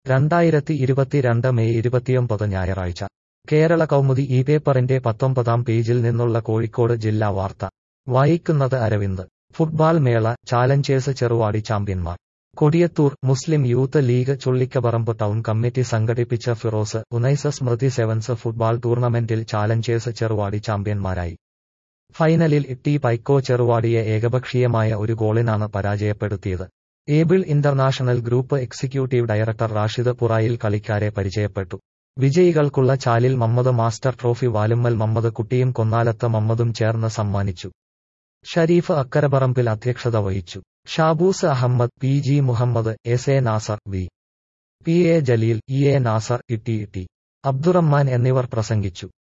രണ്ടായിരത്തി ഇരുപത്തിരണ്ട് മെയ് ഇരുപത്തിയൊമ്പത് ഞായറാഴ്ച കേരള കൗമുദി ഈ പേപ്പറിന്റെ പത്തൊമ്പതാം പേജിൽ നിന്നുള്ള കോഴിക്കോട് ജില്ലാ വാർത്ത വായിക്കുന്നത് അരവിന്ദ് ഫുട്ബാൾ മേള ചാലഞ്ചേഴ്സ് ചെറുവാടി ചാമ്പ്യന്മാർ Kodiyathur Muslim youth league Chullikkaparamba town committee സംഘടിപ്പിച്ച ഫിറോസ് ഉനൈസ സ്മൃതി സെവൻസ് ഫുട്ബാൾ ടൂർണമെന്റിൽ ചാലഞ്ചേഴ്സ് ചെറുവാടി ചാമ്പ്യന്മാരായി ഫൈനലിൽ ടി പൈക്കോ ചെറുവാടിയെ ഏകപക്ഷീയമായ ഒരു ഗോളിനാണ് പരാജയപ്പെടുത്തിയത് able international group executive director Rashid Purayil കളിക്കാരെ പരിചയപ്പെട്ടു വിജയികൾക്കുള്ള ചാലിൽ മമ്മദ് മാസ്റ്റർ ട്രോഫി വാലുമ്മൽ മമ്മദ് കുട്ടിയും കൊന്നാലത്ത് മമ്മദും ചേർന്ന് സമ്മാനിച്ചു ഷരീഫ് അക്കരപറമ്പിൽ അധ്യക്ഷത വഹിച്ചു Shabus Ahammad P G Muhammad S A Nasar V P A Jaleel E A Nasar E T T Abdurahman എന്നിവർ പ്രസംഗിച്ചു